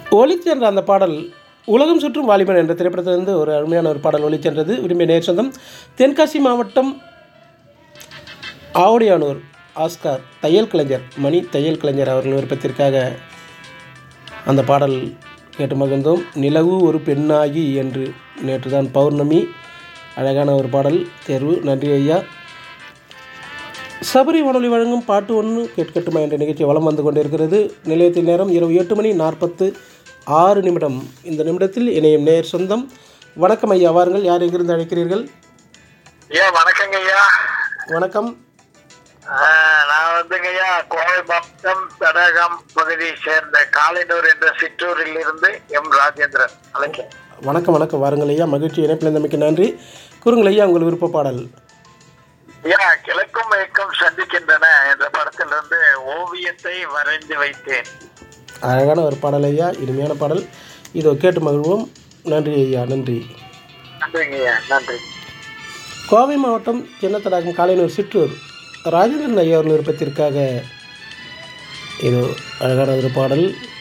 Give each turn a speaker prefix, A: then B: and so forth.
A: ஒளிச்சென்ற அந்த பாடல் உலகம் சுற்றும் வாலிபன் என்ற திரைப்படத்திலிருந்து ஒரு அருமையான ஒரு பாடல் ஒளிச்சென்றது விரும்பிய நேர் சொந்தம் தென்காசி மாவட்டம் ஆவடியானூர் ஆஸ்கார் தையல் கலைஞர் மணி தையல் கலைஞர் அவர்கள் விருப்பத்திற்காக அந்த பாடல் கேட்டு மகிழ்ந்தோம் நிலவு ஒரு பெண்ணாகி என்று நேற்று தான் பௌர்ணமி அழகான ஒரு பாடல் தேர்வு நன்றி ஐயா சபரி வானொலி வழங்கும் பாட்டு ஒன்று கேட்கட்டுமா என்ற நிகழ்ச்சி வலம் வந்து கொண்டிருக்கிறது நிலையத்தின் நேரம் இரவு எட்டு மணி நாற்பத்து ஆறு நிமிடம் இந்த நிமிடத்தில் இணையும் நேர் சொந்தம் வணக்கம் ஐயா வாருங்கள் யார் எங்கிருந்து அழைக்கிறீர்கள்
B: ஐயா வணக்கங்க ஐயா
A: வணக்கம்
B: ஆஹ், நான் வந்துங்க ஐயா கோவை மாவட்டம் தடகம் பகுதியை சேர்ந்த காலைனூர் என்ற சிற்றூரில் இருந்து எம் ராஜேந்திரன் அழைக்கிறேன்
A: வணக்கம் வணக்கம் வாருங்கள் ஐயா மகிழ்ச்சி இணைப்பில் இருந்தமைக்கு நன்றி கூறுங்கள் ஐயா உங்கள் விருப்ப பாடல்
B: ஐயா கிழக்கும் மேற்கும் சந்திக்கின்றன என்ற படத்திலிருந்து ஓவியத்தை வரைந்து வைத்தேன்
A: அழகான ஒரு பாடல் ஐயா இனிமையான பாடல் இதோ கேட்டு மகிழ்வோம் நன்றி ஐயா நன்றி
B: நன்றிங்க ஐயா நன்றி
A: கோவை மாவட்டம் சின்னத்தடாகம் காலைனூர் சிற்றூர் ராஜேந்திரன் ஐயா அவர்கள் விருப்பத்திற்காக இது அழகான ஒரு பாடல்